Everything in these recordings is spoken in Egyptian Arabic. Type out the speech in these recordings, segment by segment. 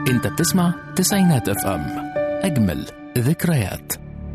انت بتسمع تسعينات اف ام اجمل ذكريات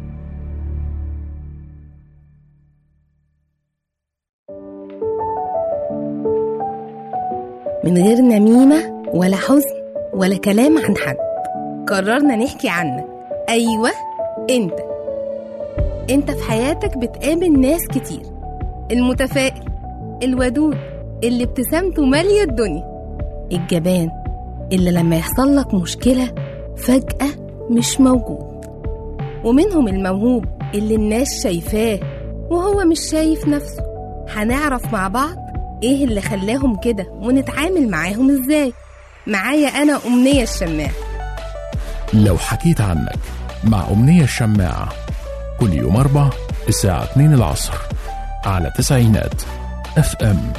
من غير نميمة ولا حزن ولا كلام عن حد قررنا نحكي عنك أيوة أنت أنت في حياتك بتقابل ناس كتير المتفائل الودود اللي ابتسامته مالية الدنيا الجبان اللي لما يحصل لك مشكلة فجأة مش موجود ومنهم الموهوب اللي الناس شايفاه وهو مش شايف نفسه هنعرف مع بعض ايه اللي خلاهم كده ونتعامل معاهم ازاي معايا انا امنية الشماع لو حكيت عنك مع أمنية الشماعة كل يوم أربع الساعة 2 العصر على تسعينات اف ام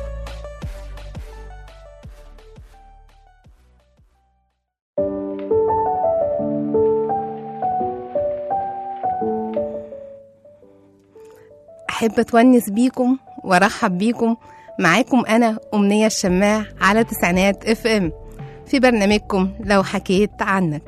احب اتونس بيكم وارحب بيكم معاكم انا امنية الشماع على تسعينات اف ام في برنامجكم لو حكيت عنك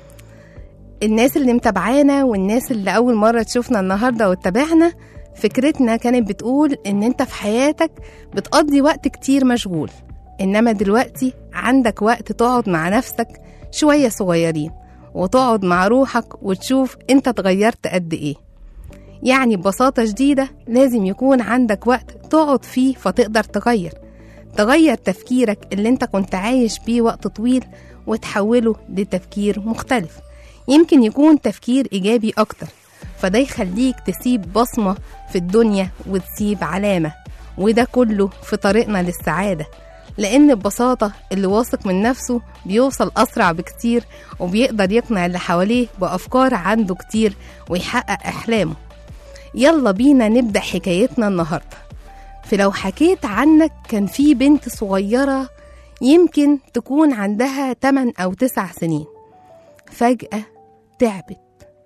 الناس اللي متابعانا والناس اللي اول مرة تشوفنا النهاردة وتتابعنا فكرتنا كانت بتقول ان انت في حياتك بتقضي وقت كتير مشغول انما دلوقتي عندك وقت تقعد مع نفسك شوية صغيرين وتقعد مع روحك وتشوف انت اتغيرت قد ايه يعني ببساطة شديدة لازم يكون عندك وقت تقعد فيه فتقدر تغير تغير تفكيرك اللي انت كنت عايش بيه وقت طويل وتحوله لتفكير مختلف يمكن يكون تفكير إيجابي أكتر فده يخليك تسيب بصمة في الدنيا وتسيب علامة وده كله في طريقنا للسعادة لأن ببساطة اللي واثق من نفسه بيوصل أسرع بكتير وبيقدر يقنع اللي حواليه بأفكار عنده كتير ويحقق أحلامه يلا بينا نبدأ حكايتنا النهاردة فلو حكيت عنك كان في بنت صغيرة يمكن تكون عندها 8 أو 9 سنين فجأة تعبت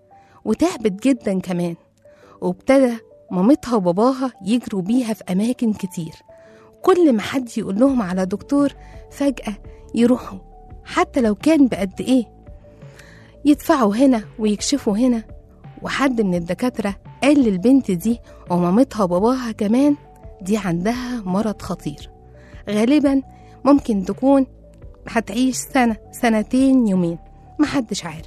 وتعبت جدا كمان وابتدى مامتها وباباها يجروا بيها في أماكن كتير كل ما حد يقول لهم على دكتور فجأة يروحوا حتى لو كان بقد إيه يدفعوا هنا ويكشفوا هنا وحد من الدكاترة قال للبنت دي ومامتها وباباها كمان دي عندها مرض خطير غالبا ممكن تكون هتعيش سنة سنتين يومين محدش عارف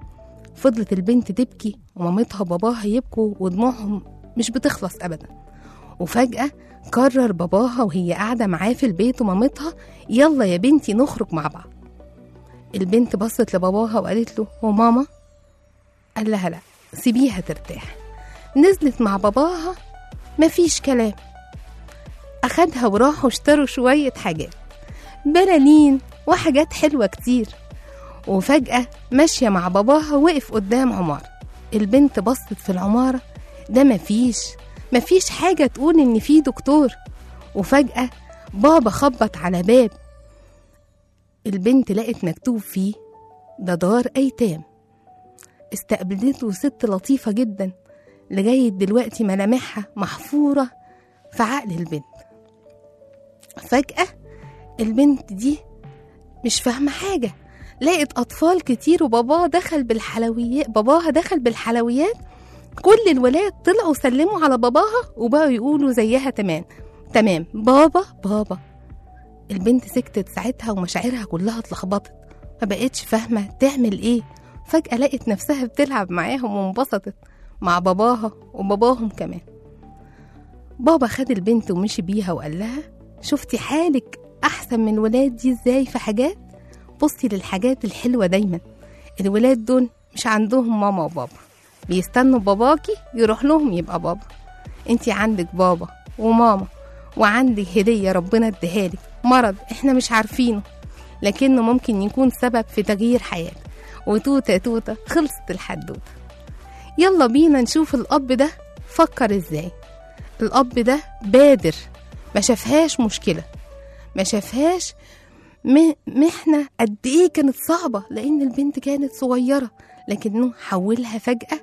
فضلت البنت تبكي ومامتها وباباها يبكوا ودموعهم مش بتخلص أبدا وفجأة قرر باباها وهي قاعدة معاه في البيت ومامتها يلا يا بنتي نخرج مع بعض البنت بصت لباباها وقالت له وماما قال لها لا سيبيها ترتاح نزلت مع باباها مفيش كلام أخدها وراحوا اشتروا شوية حاجات بلالين وحاجات حلوة كتير وفجأة ماشية مع باباها وقف قدام عمارة البنت بصت في العمارة ده مفيش مفيش حاجة تقول إن في دكتور وفجأة بابا خبط على باب البنت لقت مكتوب فيه ده دار أيتام استقبلته ست لطيفة جدا لغاية دلوقتي ملامحها محفورة في عقل البنت فجأة البنت دي مش فاهمة حاجة لقت أطفال كتير وباباها دخل بالحلويات باباها دخل بالحلويات كل الولاد طلعوا سلموا على باباها وبقوا يقولوا زيها تمام تمام بابا بابا البنت سكتت ساعتها ومشاعرها كلها اتلخبطت ما بقتش فاهمة تعمل ايه فجأة لقت نفسها بتلعب معاهم وانبسطت مع باباها وباباهم كمان بابا خد البنت ومشي بيها وقال لها شفتي حالك أحسن من الولاد دي ازاي في حاجات بصي للحاجات الحلوة دايما الولاد دول مش عندهم ماما وبابا بيستنوا باباكي يروح لهم يبقى بابا انتي عندك بابا وماما وعندك هدية ربنا اديهالك مرض احنا مش عارفينه لكنه ممكن يكون سبب في تغيير حياتك وتوتة توتة خلصت الحدوتة يلا بينا نشوف الأب ده فكر ازاي الأب ده بادر ما شافهاش مشكلة ما شافهاش م- محنة قد ايه كانت صعبة لأن البنت كانت صغيرة لكنه حولها فجأة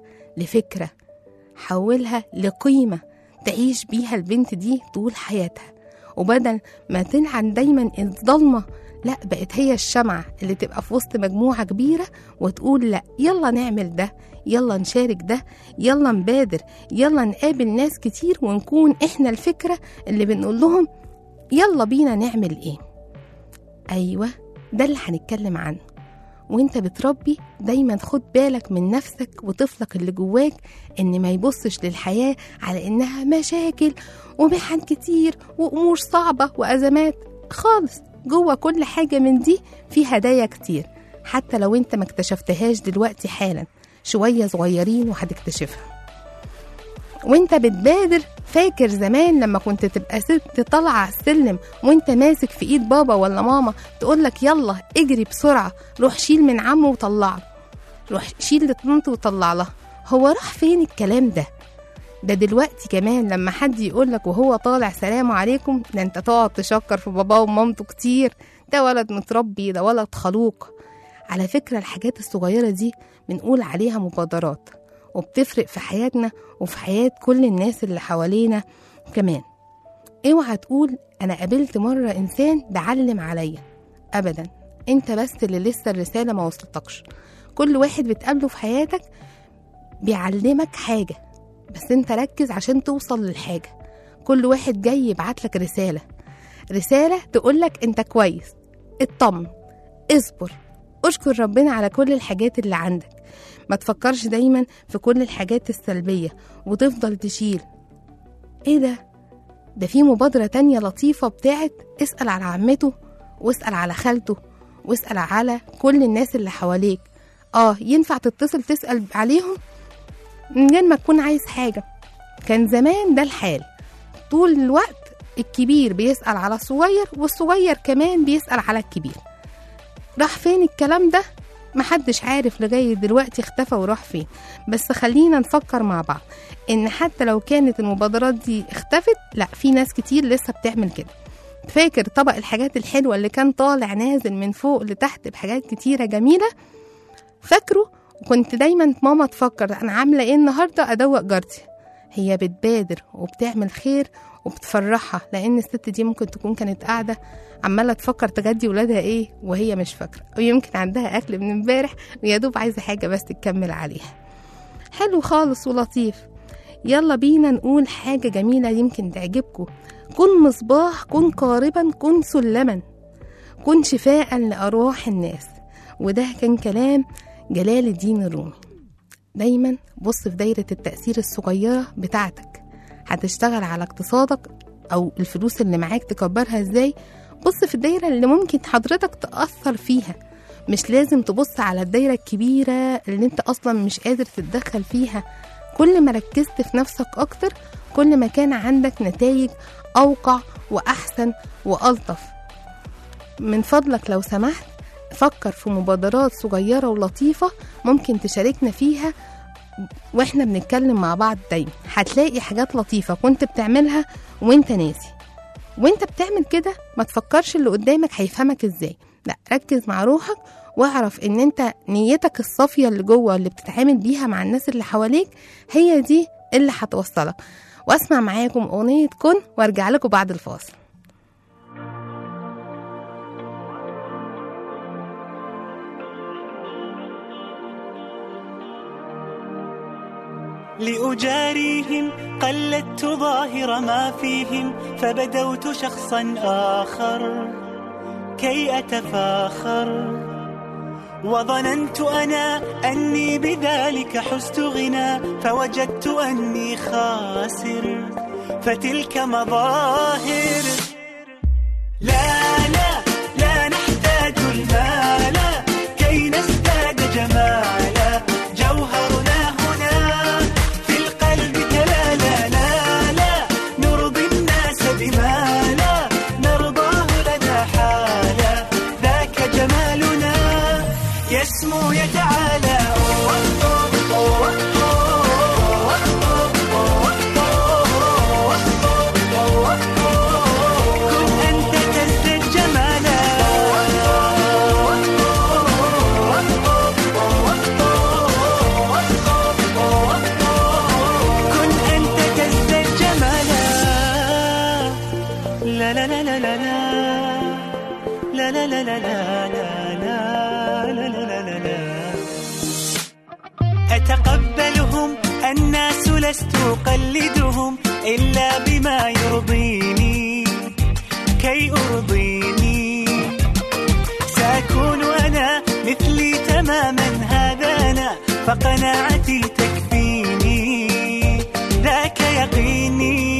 لفكرة حولها لقيمة تعيش بيها البنت دي طول حياتها وبدل ما تلعن دايما الضلمة لا بقت هي الشمعة اللي تبقى في وسط مجموعة كبيرة وتقول لا يلا نعمل ده يلا نشارك ده يلا نبادر يلا نقابل ناس كتير ونكون احنا الفكرة اللي بنقول لهم يلا بينا نعمل ايه ايوه ده اللي هنتكلم عنه وانت بتربي دايما خد بالك من نفسك وطفلك اللي جواك ان ما يبصش للحياة على انها مشاكل ومحن كتير وامور صعبة وازمات خالص جوه كل حاجة من دي في هدايا كتير حتى لو انت ما اكتشفتهاش دلوقتي حالا شوية صغيرين وهتكتشفها وانت بتبادر فاكر زمان لما كنت تبقى ست طالعة على السلم وانت ماسك في ايد بابا ولا ماما تقولك يلا اجري بسرعة روح شيل من عمه وطلعه روح شيل لطنط وطلع لها هو راح فين الكلام ده ده دلوقتي كمان لما حد يقولك وهو طالع سلام عليكم ده انت تقعد تشكر في باباه ومامته كتير ده ولد متربي ده ولد خلوق على فكرة الحاجات الصغيرة دي بنقول عليها مبادرات وبتفرق في حياتنا وفي حياة كل الناس اللي حوالينا كمان اوعى تقول انا قابلت مرة انسان بعلم عليا ابدا انت بس اللي لسه الرسالة ما وصلتكش كل واحد بتقابله في حياتك بيعلمك حاجة بس انت ركز عشان توصل للحاجة كل واحد جاي يبعتلك رسالة رسالة تقولك انت كويس اطمن اصبر اشكر ربنا على كل الحاجات اللي عندك ما تفكرش دايما في كل الحاجات السلبية وتفضل تشيل ايه ده ده في مبادرة تانية لطيفة بتاعت اسأل على عمته واسأل على خالته واسأل على كل الناس اللي حواليك اه ينفع تتصل تسأل عليهم من غير ما تكون عايز حاجة كان زمان ده الحال طول الوقت الكبير بيسأل على الصغير والصغير كمان بيسأل على الكبير راح فين الكلام ده محدش عارف لغاية دلوقتي اختفى وراح فين بس خلينا نفكر مع بعض ان حتى لو كانت المبادرات دي اختفت لا في ناس كتير لسه بتعمل كده فاكر طبق الحاجات الحلوة اللي كان طالع نازل من فوق لتحت بحاجات كتيرة جميلة فاكره كنت دايما ماما تفكر انا عاملة ايه النهاردة ادوق جارتي هي بتبادر وبتعمل خير وبتفرحها لان الست دي ممكن تكون كانت قاعده عماله تفكر تغدي ولادها ايه وهي مش فاكره ويمكن عندها اكل من امبارح ويا دوب عايزه حاجه بس تكمل عليها حلو خالص ولطيف يلا بينا نقول حاجه جميله يمكن تعجبكم كن مصباح كن قاربا كن سلما كن شفاء لارواح الناس وده كان كلام جلال الدين الرومي دايما بص في دايرة التأثير الصغيرة بتاعتك هتشتغل على اقتصادك أو الفلوس اللي معاك تكبرها ازاي بص في الدايرة اللي ممكن حضرتك تأثر فيها مش لازم تبص على الدايرة الكبيرة اللي انت أصلا مش قادر تتدخل فيها كل ما ركزت في نفسك أكتر كل ما كان عندك نتائج أوقع وأحسن وألطف من فضلك لو سمحت فكر في مبادرات صغيرة ولطيفة ممكن تشاركنا فيها واحنا بنتكلم مع بعض دايما هتلاقي حاجات لطيفة كنت بتعملها وانت ناسي وانت بتعمل كده ما تفكرش اللي قدامك هيفهمك ازاي لا ركز مع روحك واعرف ان انت نيتك الصافية اللي جوه اللي بتتعامل بيها مع الناس اللي حواليك هي دي اللي هتوصلك واسمع معاكم اغنية كن وارجع لكم بعد الفاصل لأجاريهم قلدت ظاهر ما فيهم فبدوت شخصا آخر كي أتفاخر وظننت أنا أني بذلك حزت غنى فوجدت أني خاسر فتلك مظاهر لا لا لا نحتاج المال كي نزداد جمالا جوهرنا هنا في القلب تلالا لا لا نرضي الناس بما لا نرضاه لنا حالا ذاك جمالنا يسمو يتعالى لا لا لا لا لا لا لا لا لا لا لا أتقبلهم الناس لست أقلدهم إلا بما يرضيني كي أرضيني سأكون أنا مثلي تماما هذا أنا فقناعتي تكفيني ذاك يقيني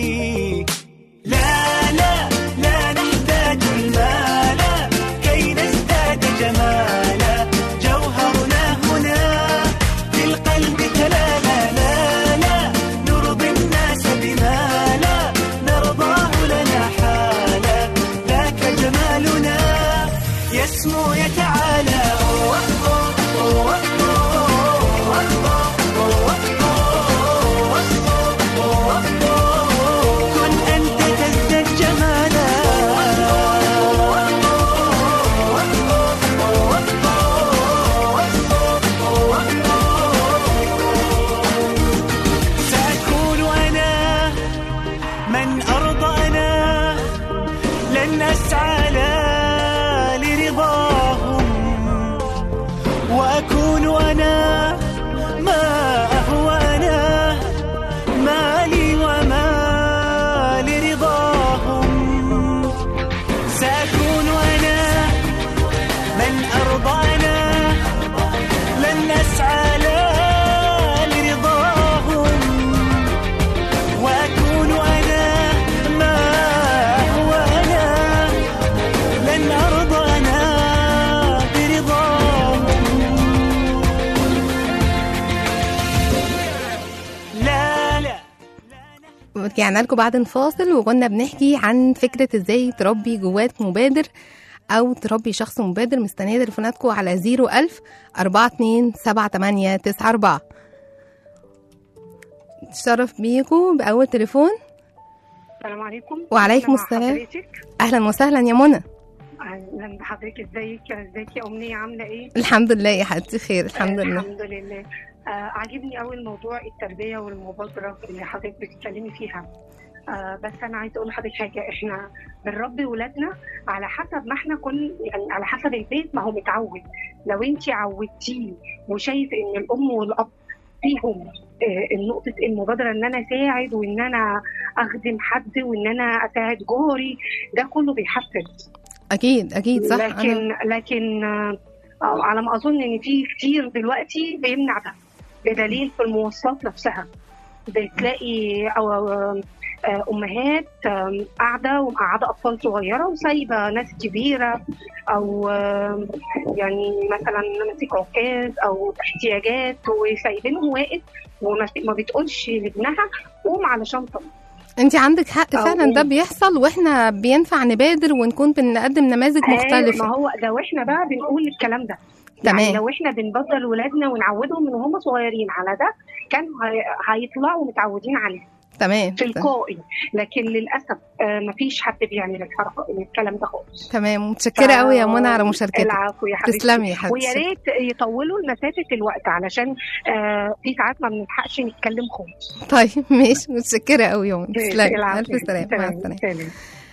لا لا لا نحتاج المال كي نزداد جمالا جوهرنا هنا في القلب تلالا لا لا نرضي الناس بما لا نرضاه لنا حالا ذاك جمالنا يسمو يتعالى كن أنت تزداد جمالا سأكون أنا من أرضى أنا لن أسعى لا لرضاهم وأكون أنا ما أهوى أنا ما لي وما لرضاهم سأكون أنا من أرضى أنا لن أسعى لا لرضاهم وأكون أنا ما هو أنا لن أرضى أنا برضاهم لا لا رجعنا لكم بعد الفاصل وكنا بنحكي عن فكرة ازاي تربي جواك مبادر أو تربي شخص مبادر مستنية تليفوناتكم على 01000 42 78 94 تشرف بيكم بأول تليفون السلام عليكم وعليكم أنا مع السلام. حضرتك أهلا وسهلا يا منى اهلا بحضرتك ازيك ازيك يا امنيه عامله ايه الحمد لله يا حبيبتي خير الحمد آه، لله الحمد لله آه عاجبني قوي الموضوع التربيه والمبادره اللي حضرتك بتتكلمي فيها آه بس انا عايزه اقول لحضرتك حاجه احنا بنربي ولادنا على حسب ما احنا كن يعني على حسب البيت ما هو متعود لو انت عودتيه وشايف ان الام والاب فيهم آه، نقطة المبادرة إن أنا أساعد وإن أنا أخدم حد وإن أنا أساعد جاري ده كله بيحفز أكيد أكيد صح أنا لكن لكن آه، آه، على ما اظن ان في كتير دلوقتي بيمنع ده بدليل في المواصلات نفسها بتلاقي أو آه، آه، امهات آم، قاعده ومقعده اطفال صغيره وسايبه ناس كبيره او آم، يعني مثلا ماسك عكاز او احتياجات وسايبينهم واقف وما ما بتقولش لابنها قوم علشان طب انت عندك حق أو فعلا ده قوم. بيحصل واحنا بينفع نبادر ونكون بنقدم نماذج ما مختلفة هو لو احنا بقى بنقول الكلام ده تمام. يعني لو احنا بنبدل ولادنا ونعودهم من هم صغيرين على ده كانوا هي- هيطلعوا متعودين عليه تمام تلقائي لكن للاسف آه مفيش حد بيعمل الحركه الكلام ده خالص تمام متشكرة قوي يا منى على مشاركتك العفو يا حبيبتي تسلمي يا حبيبتي ويا ريت يطولوا مسافه الوقت علشان آه في ساعات ما بنلحقش نتكلم خالص طيب ماشي متشكرة قوي يا منى تسلمي العفو. ألف سلامة مع سلام. السلامة سلام.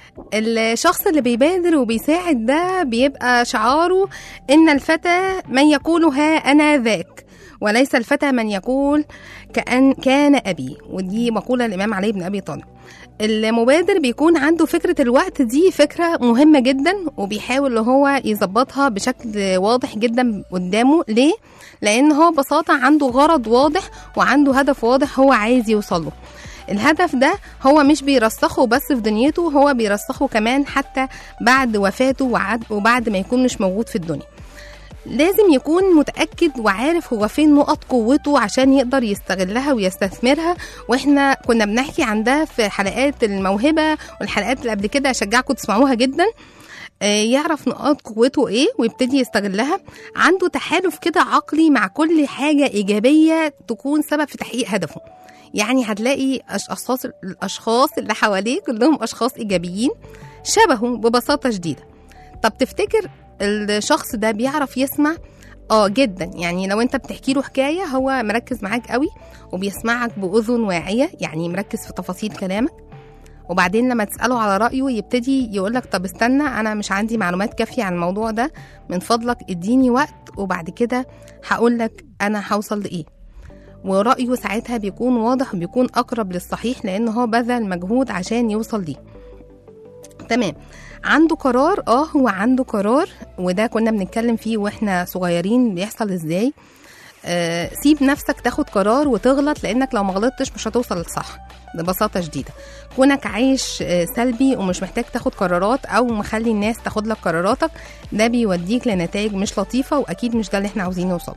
الشخص اللي بيبادر وبيساعد ده بيبقى شعاره إن الفتى من يقول ها أنا ذاك وليس الفتى من يقول كأن كان أبي ودي مقولة الإمام علي بن أبي طالب المبادر بيكون عنده فكرة الوقت دي فكرة مهمة جدا وبيحاول ان هو يظبطها بشكل واضح جدا قدامه ليه؟ لأن هو ببساطة عنده غرض واضح وعنده هدف واضح هو عايز يوصله الهدف ده هو مش بيرسخه بس في دنيته هو بيرسخه كمان حتى بعد وفاته وعد- وبعد ما يكون مش موجود في الدنيا لازم يكون متأكد وعارف هو فين نقط قوته عشان يقدر يستغلها ويستثمرها واحنا كنا بنحكي عن ده في حلقات الموهبة والحلقات اللي قبل كده أشجعكم تسمعوها جدا آه، يعرف نقاط قوته ايه ويبتدي يستغلها عنده تحالف كده عقلي مع كل حاجة إيجابية تكون سبب في تحقيق هدفه يعني هتلاقي أشخاص الأشخاص اللي حواليه كلهم أشخاص إيجابيين شبهه ببساطة شديدة طب تفتكر الشخص ده بيعرف يسمع اه جدا يعني لو انت بتحكي له حكايه هو مركز معاك قوي وبيسمعك باذن واعيه يعني مركز في تفاصيل كلامك وبعدين لما تساله على رايه يبتدي يقول لك طب استنى انا مش عندي معلومات كافيه عن الموضوع ده من فضلك اديني وقت وبعد كده هقول لك انا هوصل لايه ورأيه ساعتها بيكون واضح وبيكون أقرب للصحيح لأن هو بذل مجهود عشان يوصل ليه تمام عنده قرار اه هو عنده قرار وده كنا بنتكلم فيه واحنا صغيرين بيحصل ازاي آه سيب نفسك تاخد قرار وتغلط لانك لو ما غلطتش مش هتوصل للصح ببساطة شديدة كونك عايش آه، سلبي ومش محتاج تاخد قرارات او مخلي الناس تاخد لك قراراتك ده بيوديك لنتائج مش لطيفة واكيد مش ده اللي احنا عاوزين نوصل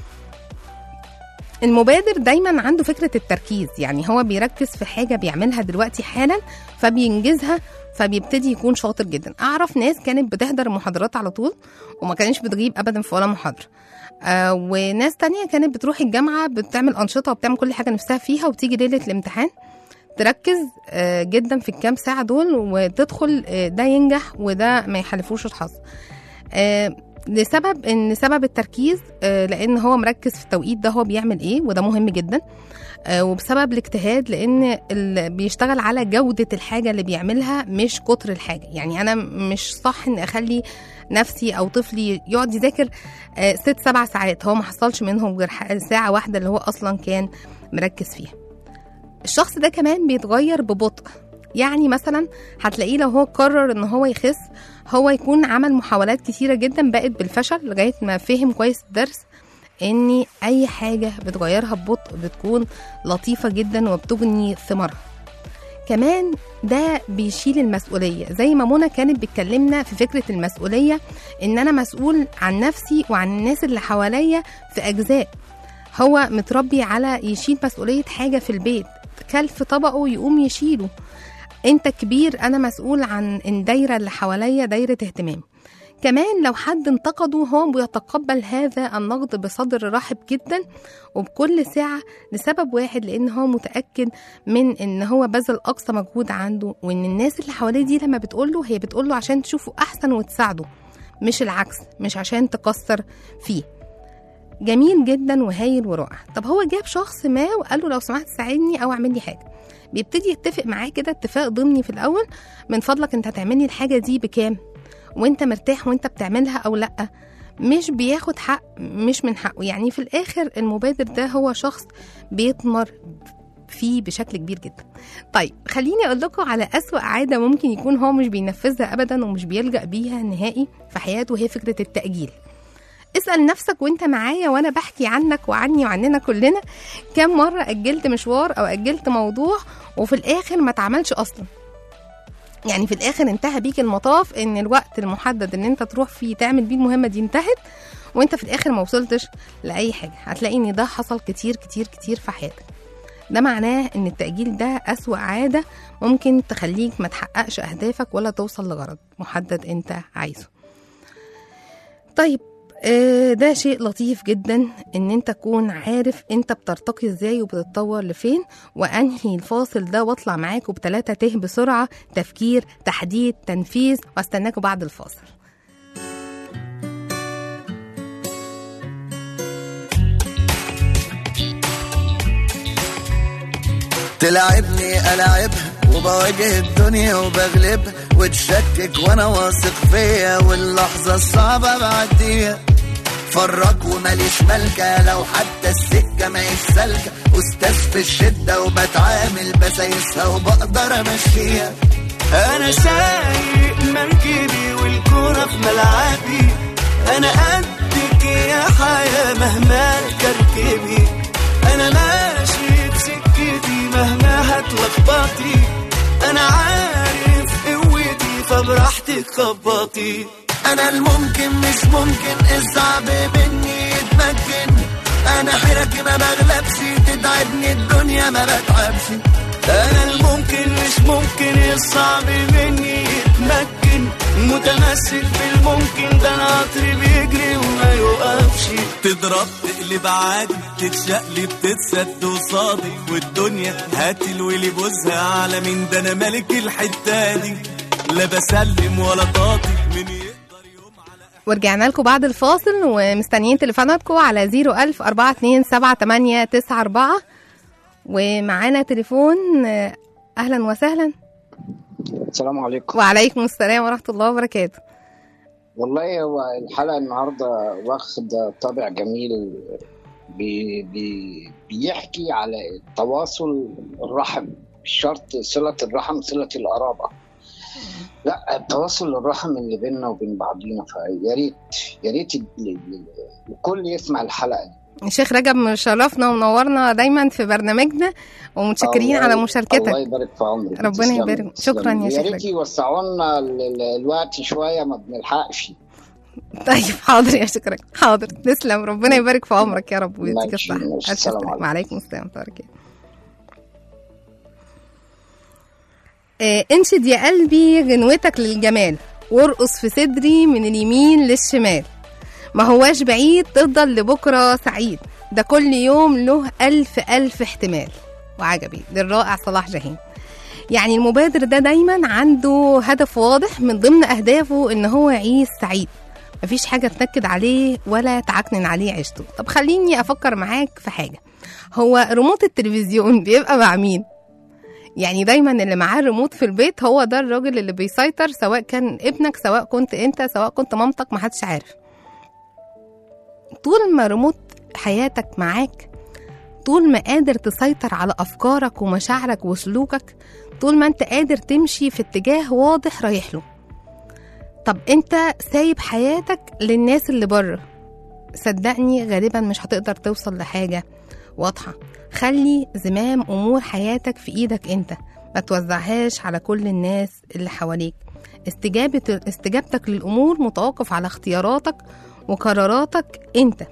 المبادر دايما عنده فكرة التركيز يعني هو بيركز في حاجة بيعملها دلوقتي حالا فبينجزها فبيبتدي يكون شاطر جدا اعرف ناس كانت بتحضر المحاضرات على طول وما كانش بتغيب ابدا في ولا محاضرة آه وناس تانية كانت بتروح الجامعة بتعمل أنشطة وبتعمل كل حاجة نفسها فيها وتيجي ليلة الامتحان تركز آه جدا في الكام ساعة دول وتدخل آه ده ينجح وده ما يحلفوش الحظ آه لسبب ان سبب التركيز آه، لان هو مركز في التوقيت ده هو بيعمل ايه وده مهم جدا آه، وبسبب الاجتهاد لان ال- بيشتغل على جودة الحاجة اللي بيعملها مش كتر الحاجة يعني انا مش صح ان اخلي نفسي او طفلي يقعد يذاكر آه، ست سبع ساعات هو ما حصلش منهم غير ح- ساعة واحدة اللي هو اصلا كان مركز فيها الشخص ده كمان بيتغير ببطء يعني مثلا هتلاقيه لو هو قرر ان هو يخس هو يكون عمل محاولات كتيرة جدا بقت بالفشل لغاية ما فهم كويس الدرس ان اي حاجة بتغيرها ببطء بتكون لطيفة جدا وبتبني ثمارها كمان ده بيشيل المسؤولية زي ما منى كانت بتكلمنا في فكرة المسؤولية ان انا مسؤول عن نفسي وعن الناس اللي حواليا في اجزاء هو متربي على يشيل مسؤولية حاجة في البيت كل في طبقه يقوم يشيله انت كبير انا مسؤول عن الدايرة اللي حواليا دايرة اهتمام كمان لو حد انتقده هو بيتقبل هذا النقد بصدر رحب جدا وبكل ساعة لسبب واحد لأن هو متأكد من إن هو بذل أقصى مجهود عنده وإن الناس اللي حواليه دي لما بتقوله هي بتقوله عشان تشوفه أحسن وتساعده مش العكس مش عشان تكسر فيه جميل جدا وهايل ورائع طب هو جاب شخص ما وقال له لو سمحت ساعدني او اعمل لي حاجه بيبتدي يتفق معاه كده اتفاق ضمني في الاول من فضلك انت هتعملي الحاجه دي بكام وانت مرتاح وانت بتعملها او لا مش بياخد حق مش من حقه يعني في الاخر المبادر ده هو شخص بيثمر فيه بشكل كبير جدا طيب خليني اقول لكم على اسوأ عاده ممكن يكون هو مش بينفذها ابدا ومش بيلجأ بيها نهائي في حياته وهي فكره التأجيل اسأل نفسك وانت معايا وانا بحكي عنك وعني وعننا كلنا كم مرة أجلت مشوار أو أجلت موضوع وفي الآخر ما اتعملش أصلا يعني في الآخر انتهى بيك المطاف إن الوقت المحدد إن أنت تروح فيه تعمل بيه المهمة دي انتهت وانت في الآخر ما وصلتش لأي حاجة هتلاقي إن ده حصل كتير كتير كتير في حياتك ده معناه إن التأجيل ده أسوأ عادة ممكن تخليك ما تحققش أهدافك ولا توصل لغرض محدد أنت عايزه طيب آه، ده شيء لطيف جدا ان انت تكون عارف انت بترتقي ازاي وبتتطور لفين وانهي الفاصل ده واطلع معاكم بتلاتة ته بسرعة تفكير تحديد تنفيذ واستناكم بعد الفاصل تلعبني ألعبها وبواجه الدنيا وبغلبها وتشكك وانا واثق فيا واللحظة الصعبة بعديها فرق وماليش ملكة لو حتى السكة ماهيش سالكة أستاذ في الشدة وبتعامل بسايسها وبقدر أمشيها انا سايق مركبي والكرة في ملعبي انا قدك يا حياة مهما تركبي انا ماشي بسكتي مهما هتلخبطي انا عارف قوتي فبراحتك خبطي أنا الممكن مش ممكن الصعب مني يتمكن أنا حيرك ما بغلبش تتعبني الدنيا ما بتعبش انا الممكن مش ممكن الصعب مني يتمكن متمسك بالممكن ده انا قطر بيجري وما يوقفش تضرب تقلب عادي تتشقلب تتسد وصادي والدنيا هات الولي بوزها على مين ده انا ملك الحته دي لا بسلم ولا طاطي من يقدر يوم على ورجعنا لكم بعد الفاصل ومستنيين تليفوناتكم على 01000 427 ومعانا تليفون آه، اهلا وسهلا السلام عليكم وعليكم السلام ورحمة الله وبركاته والله هو الحلقة النهاردة واخد طابع جميل بي بي بيحكي على التواصل الرحم مش شرط صلة الرحم صلة القرابة لا التواصل الرحم اللي بيننا وبين بعضينا فيا ريت يا ريت ال- ال- الكل يسمع الحلقة دي الشيخ رجب مشرفنا ومنورنا دايما في برنامجنا ومتشكرين الله- على الله مشاركتك يبارك في عمرك ربنا تسلمي، يبارك. تسلمي. شكراً يا شيخ يا ريت يوسعوا لنا ال- ال- الوقت شوية ما بنلحقش طيب حاضر يا شيخ رجب حاضر تسلم ربنا يبارك في عمرك يا رب ويديك ماشي، الصحة ماشي. ألف السلام سلامة. عليكم. وعليكم السلام ورحمة الله وبركاته آه، انشد يا قلبي غنوتك للجمال وارقص في صدري من اليمين للشمال ما هواش بعيد تفضل لبكرة سعيد ده كل يوم له ألف ألف احتمال وعجبي للرائع صلاح جاهين يعني المبادر ده دايما عنده هدف واضح من ضمن أهدافه إن هو يعيش سعيد مفيش حاجة تنكد عليه ولا تعكنن عليه عيشته طب خليني أفكر معاك في حاجة هو ريموت التلفزيون بيبقى مع مين؟ يعني دايما اللي معاه الريموت في البيت هو ده الراجل اللي بيسيطر سواء كان ابنك سواء كنت انت سواء كنت مامتك محدش عارف طول ما ريموت حياتك معاك طول ما قادر تسيطر على أفكارك ومشاعرك وسلوكك طول ما انت قادر تمشي في اتجاه واضح رايح له طب انت سايب حياتك للناس اللي بره صدقني غالبا مش هتقدر توصل لحاجة واضحة خلي زمام أمور حياتك في إيدك أنت ما توزعهاش على كل الناس اللي حواليك استجابة استجابتك للأمور متوقف على اختياراتك وقراراتك أنت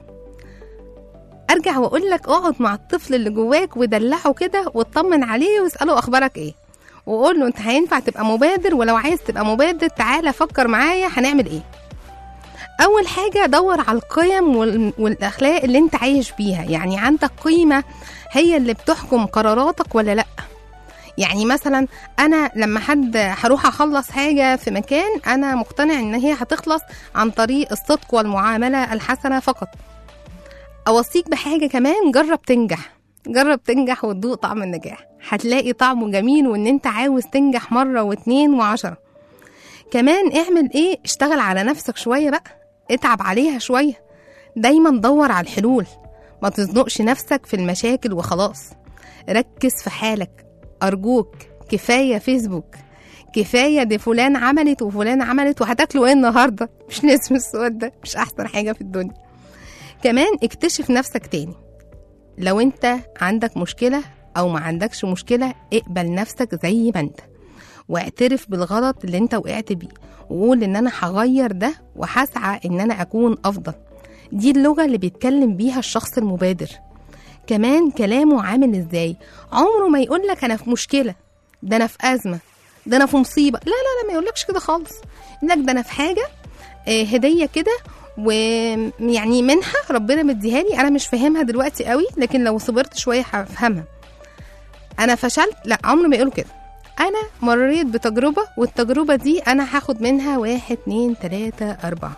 أرجع وأقول لك اقعد مع الطفل اللي جواك ودلعه كده واطمن عليه واسأله أخبارك إيه وقول له أنت هينفع تبقى مبادر ولو عايز تبقى مبادر تعالى فكر معايا هنعمل إيه اول حاجه دور على القيم وال- والاخلاق اللي انت عايش بيها يعني عندك قيمه هي اللي بتحكم قراراتك ولا لا يعني مثلا انا لما حد هروح اخلص حاجه في مكان انا مقتنع ان هي هتخلص عن طريق الصدق والمعامله الحسنه فقط اوصيك بحاجه كمان جرب تنجح جرب تنجح وتدوق طعم النجاح هتلاقي طعمه جميل وان انت عاوز تنجح مره واتنين وعشرة كمان اعمل ايه اشتغل على نفسك شويه بقى اتعب عليها شويه دايما دور على الحلول ما تزنقش نفسك في المشاكل وخلاص ركز في حالك ارجوك كفايه فيسبوك كفايه دي فلان عملت وفلان عملت وهتاكلوا ايه النهارده مش لازم السؤال ده مش احسن حاجه في الدنيا كمان اكتشف نفسك تاني لو انت عندك مشكله او ما عندكش مشكله اقبل نفسك زي ما انت واعترف بالغلط اللي انت وقعت بيه وقول ان انا هغير ده وهسعى ان انا اكون افضل دي اللغه اللي بيتكلم بيها الشخص المبادر كمان كلامه عامل ازاي عمره ما يقول لك انا في مشكله ده انا في ازمه ده انا في مصيبه لا لا لا ما يقولكش كده خالص يقول لك ده انا في حاجه آه، هديه كده ويعني منحه ربنا مديها لي انا مش فاهمها دلوقتي قوي لكن لو صبرت شويه هفهمها انا فشلت لا عمره ما يقولوا كده انا مريت بتجربه والتجربه دي انا هاخد منها واحد اتنين تلاته اربعه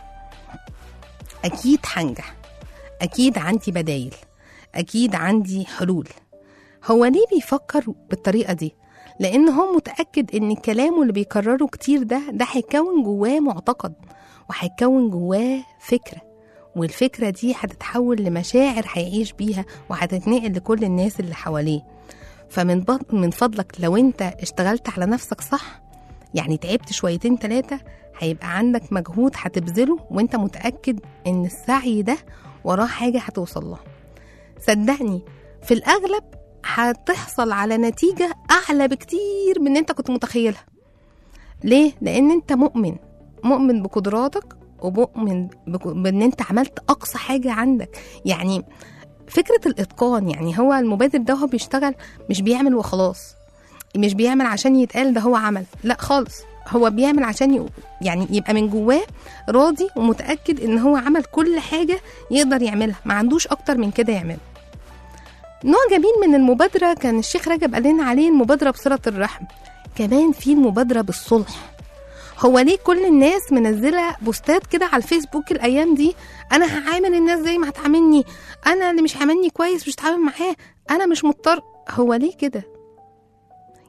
اكيد هنجح اكيد عندي بدايل اكيد عندي حلول هو ليه بيفكر بالطريقه دي لان هو متاكد ان كلامه اللي بيكرره كتير ده ده هيكون جواه معتقد وهيكون جواه فكره والفكره دي هتتحول لمشاعر هيعيش بيها وهتتنقل لكل الناس اللي حواليه فمن بط... من فضلك لو انت اشتغلت على نفسك صح يعني تعبت شويتين تلاتة هيبقى عندك مجهود هتبذله وانت متأكد ان السعي ده وراه حاجة هتوصل لها صدقني في الأغلب هتحصل على نتيجة أعلى بكتير من ان انت كنت متخيلها ليه؟ لأن انت مؤمن مؤمن بقدراتك ومؤمن بك- بان انت عملت أقصى حاجة عندك يعني فكرة الإتقان يعني هو المبادر ده هو بيشتغل مش بيعمل وخلاص مش بيعمل عشان يتقال ده هو عمل لا خالص هو بيعمل عشان ي... يعني يبقى من جواه راضي ومتأكد ان هو عمل كل حاجة يقدر يعملها ما عندوش اكتر من كده يعمل نوع جميل من المبادرة كان الشيخ رجب قال لنا عليه المبادرة بصلة الرحم كمان في المبادرة بالصلح هو ليه كل الناس منزلة بوستات كده على الفيسبوك الأيام دي أنا هعامل الناس زي ما هتعاملني أنا اللي مش عاملني كويس مش هتعامل معاه أنا مش مضطر هو ليه كده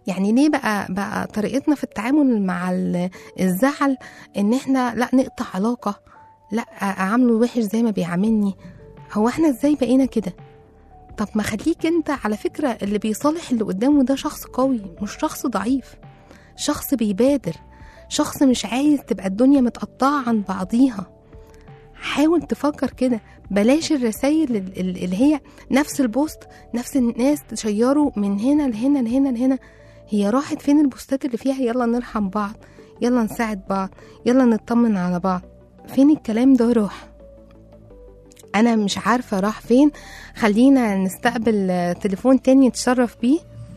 يعني ليه بقى بقى طريقتنا في التعامل مع ال- الزعل ان احنا لا نقطع علاقة لا اعامله وحش زي ما بيعاملني هو احنا ازاي بقينا كده طب ما خليك انت على فكرة اللي بيصالح اللي قدامه ده شخص قوي مش شخص ضعيف شخص بيبادر شخص مش عايز تبقى الدنيا متقطعة عن بعضيها حاول تفكر كده بلاش الرسائل ال- ال- اللي هي نفس البوست نفس الناس تشيروا من هنا لهنا لهنا لهنا هي راحت فين البوستات اللي فيها يلا نرحم بعض يلا نساعد بعض يلا نطمن على بعض فين الكلام ده راح انا مش عارفه راح فين خلينا نستقبل آه، تليفون تاني نتشرف بيه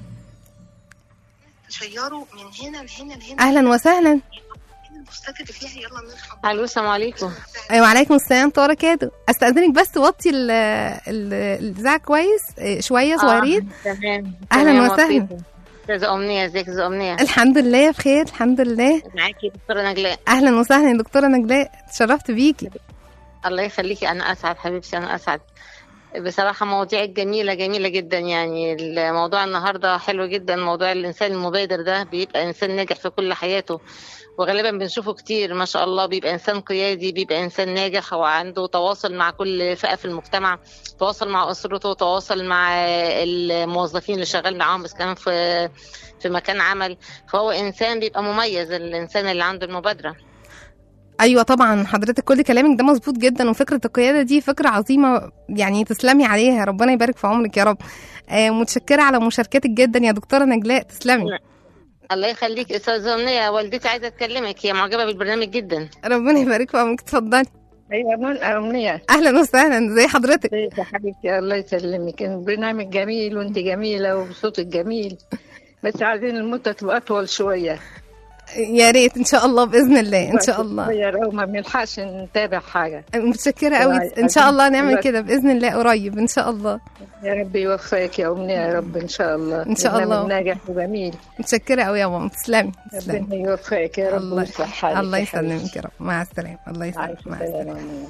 شيروا من هنا لهنا لهنا اهلا وسهلا البوستات اللي فيها يلا نرحم الو السلام عليكم ايوه وعليكم السلام ورحمه الله وبركاته استاذنك بس توطي ال- ال- الاذاعه كويس آه، شويه صغيرين آه، تمام أهلاً تمام، وسهلاً. وطيب. استاذة أمنية ازيك يا استاذة أمنية الحمد لله بخير الحمد لله معاكي دكتورة نجلاء اهلا وسهلا يا دكتوره نجلاء اتشرفت بيكي الله يخليكي أنا أسعد حبيبتي أنا أسعد بصراحة مواضيع جميلة جميلة جدا يعني الموضوع النهاردة حلو جدا موضوع الإنسان المبادر ده بيبقى إنسان ناجح في كل حياته وغالبا بنشوفه كتير ما شاء الله بيبقى إنسان قيادي بيبقى إنسان ناجح وعنده تواصل مع كل فئة في المجتمع تواصل مع أسرته تواصل مع الموظفين اللي شغال معاهم بس كمان في في مكان عمل فهو إنسان بيبقى مميز الإنسان اللي عنده المبادرة ايوه طبعا حضرتك كل كلامك ده مظبوط جدا وفكره القياده دي فكره عظيمه يعني تسلمي عليها ربنا يبارك في عمرك يا رب آه متشكره على مشاركتك جدا يا دكتوره نجلاء تسلمي الله يخليك استاذة أمنية والدتي عايزة تكلمك هي معجبة بالبرنامج جدا ربنا يبارك في عمرك اتفضلي ايوه من امنيه اهلا وسهلا زي حضرتك ازيك يا حبيبتي الله يسلمك البرنامج جميل وانت جميله وصوتك جميل بس عايزين المده تبقى اطول شويه يا ريت ان شاء الله باذن الله ان شاء الله صغير او ما بنلحقش نتابع حاجه متشكره قوي ان شاء الله نعمل كده باذن الله قريب ان شاء الله يا رب يوفقك يا امنيه يا رب ان شاء الله إن شاء الله. برنامج ناجح وجميل متشكره قوي يا ماما تسلمي تسلمي ربنا يوفقك يا رب الله ويصلح حالك الله يا حبيبتي. يسلمك يا رب مع السلامه الله يسلمك عايشة مع سلامة السلامه يا أمنية.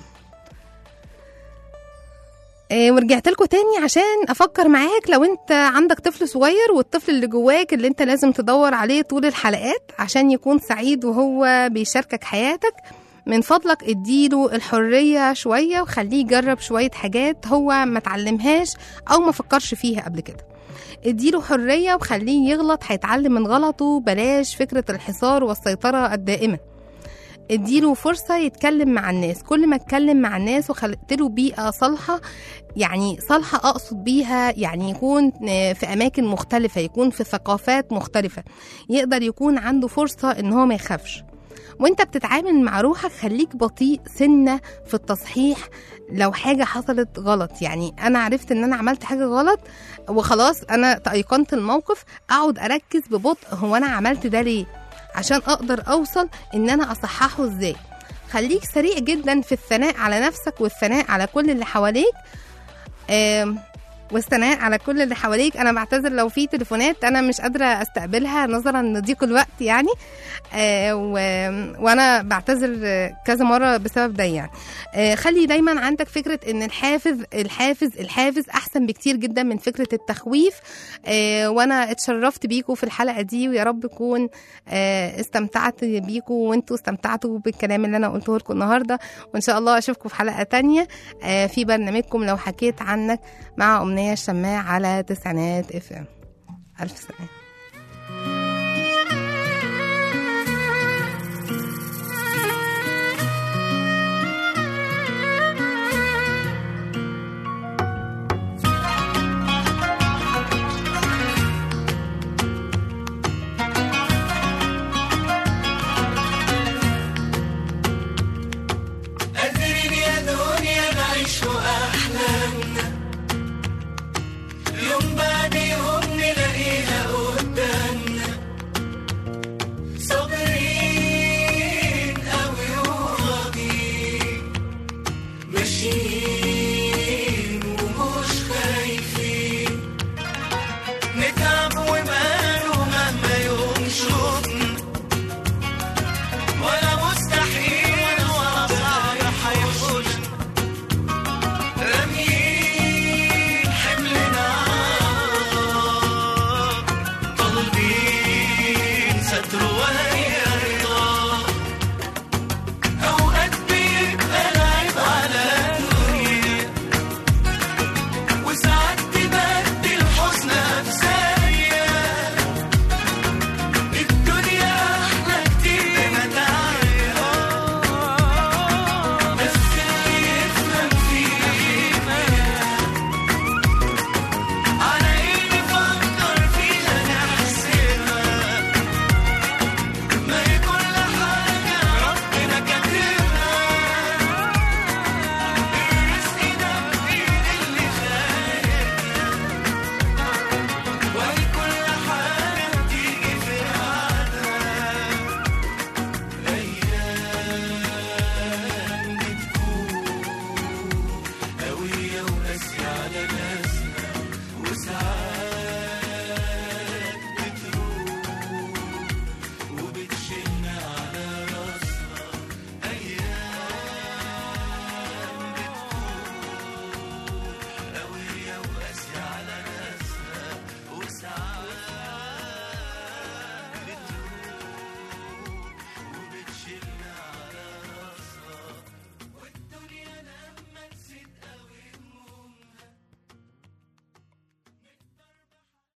آه، ورجعت لكم تاني عشان افكر معاك لو انت عندك طفل صغير والطفل اللي جواك اللي انت لازم تدور عليه طول الحلقات عشان يكون سعيد وهو بيشاركك حياتك من فضلك اديله الحرية شوية وخليه يجرب شوية حاجات هو ما تعلمهاش او ما فكرش فيها قبل كده اديله حرية وخليه يغلط هيتعلم من غلطه بلاش فكرة الحصار والسيطرة الدائمة اديله فرصة يتكلم مع الناس كل ما اتكلم مع الناس وخلقت له بيئة صالحة يعني صالحة أقصد بيها يعني يكون في أماكن مختلفة يكون في ثقافات مختلفة يقدر يكون عنده فرصة إن هو ما يخافش وانت بتتعامل مع روحك خليك بطيء سنة في التصحيح لو حاجة حصلت غلط يعني أنا عرفت إن أنا عملت حاجة غلط وخلاص أنا تأيقنت الموقف أقعد أركز ببطء هو أنا عملت ده ليه عشان أقدر أوصل إن أنا أصححه إزاي خليك سريع جدا في الثناء على نفسك والثناء على كل اللي حواليك آم، والثناء على كل اللي حواليك انا بعتذر لو في تليفونات انا مش قادره استقبلها نظرا لضيق الوقت يعني آه و... وانا بعتذر آه، كذا مره بسبب ده يعني آه خلي دايما عندك فكره ان الحافز الحافز الحافز احسن بكتير جدا من فكره التخويف آه وانا اتشرفت بيكم في الحلقه دي ويا رب اكون آه استمتعت بيكم وانتوا استمتعتوا بالكلام اللي انا قلته لكم النهارده وان شاء الله اشوفكم في حلقه تانية آه في برنامجكم لو حكيت عنك مع أمنية الشماع على تسعينات اف ام ألف سلامة